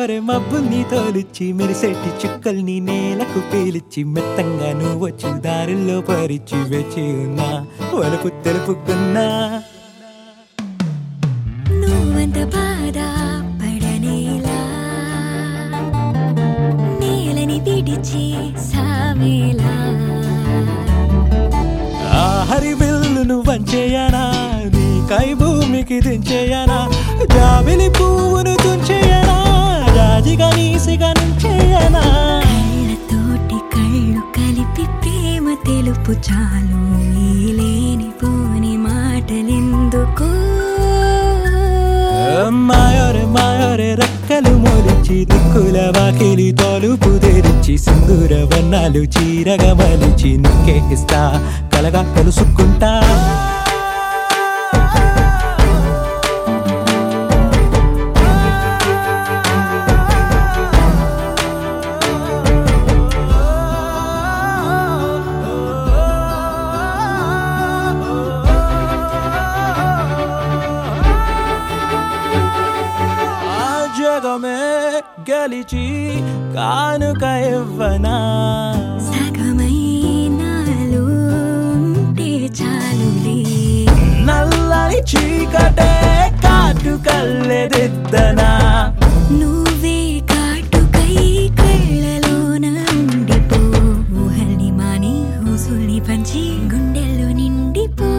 మాయోరే మబ్బుల్ని తోలిచ్చి మెరిసేటి చుక్కల్ని నేలకు పేలిచ్చి మెత్తంగా నువ్వు దారుల్లో పరిచి వేచి ఉన్నా వలుపు తెలుపుకున్నా నువ్వంత బాధ పడనేలా నేలని విడిచి సావేలా ఆ హరి విల్లును వంచేయనా నీ కై భూమికి దించేయనా జాబిలి పువ్వును తుంచేయనా రాజిగా నీసిగా నుంచేయనా కళ్ళతోటి కళ్ళు కలిపి ప్రేమ తెలుపు చాలు ఈ లేని పోని మాటలెందుకు మాయోరే మాయోరే రెక్కలు మొలిచి దిక్కుల వాకిలి తోలుపు తెరిచి సింధూర వర్ణాలు చీరగా మలిచి నీకే ఇస్తా కలగా కలుసుకుంటా ఆ జగమే గెలిచి కానుక ఇవ్వనా సగమై నాలో ఉంటే చాలులే నల్లని చీకటే కాటు కల్లెదిద్దనా నువ్వే కాటుకై కళ్ళలోన ఉండిపో ఊహల్ని మాని ఊసుల్ని పంచి గుండెల్లో నిండిపో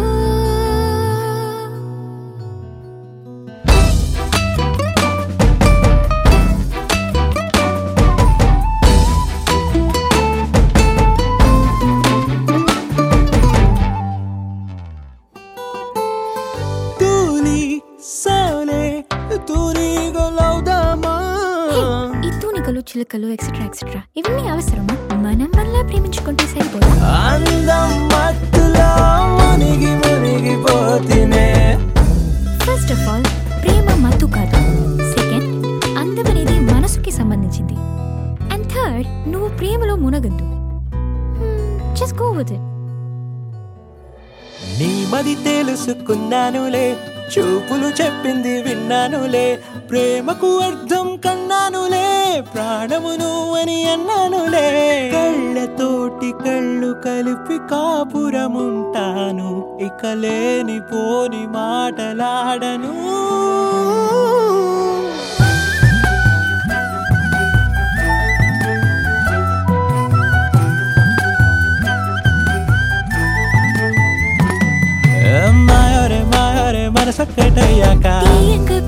తూలి సోలే తూరి గొలవుదామా ఈ తూనికలు చిలుకలు ఎక్సెట్రా ఎక్సెట్రా ఇవన్నీ అవసరమా మనం మనలా ప్రేమించుకుంటే సరిపోదా అందం మత్తులో మునిగి మునిగిపోతినే ఫస్ట్ ఆఫ్ ఆల్ ప్రేమ మత్తు కాదు సెకండ్ అందం అనేది మనసుకి సంబంధించింది అండ్ థర్డ్ నువ్వు ప్రేమలో మునగద్దు జస్ట్ గో విత్ ఇట్ నీ మది తెలుసుకున్నానులే చూపులు చెప్పింది విన్నానులే ప్రేమకు అర్థం కన్నానులే ప్రాణమును అని అన్నానులే కళ్ళతోటి కళ్ళు కలిపి కాపురముంటాను ఇక లేని పోని మాటలాడను మాయరే మాయరే మనసొక్కటయ్యాక తీయక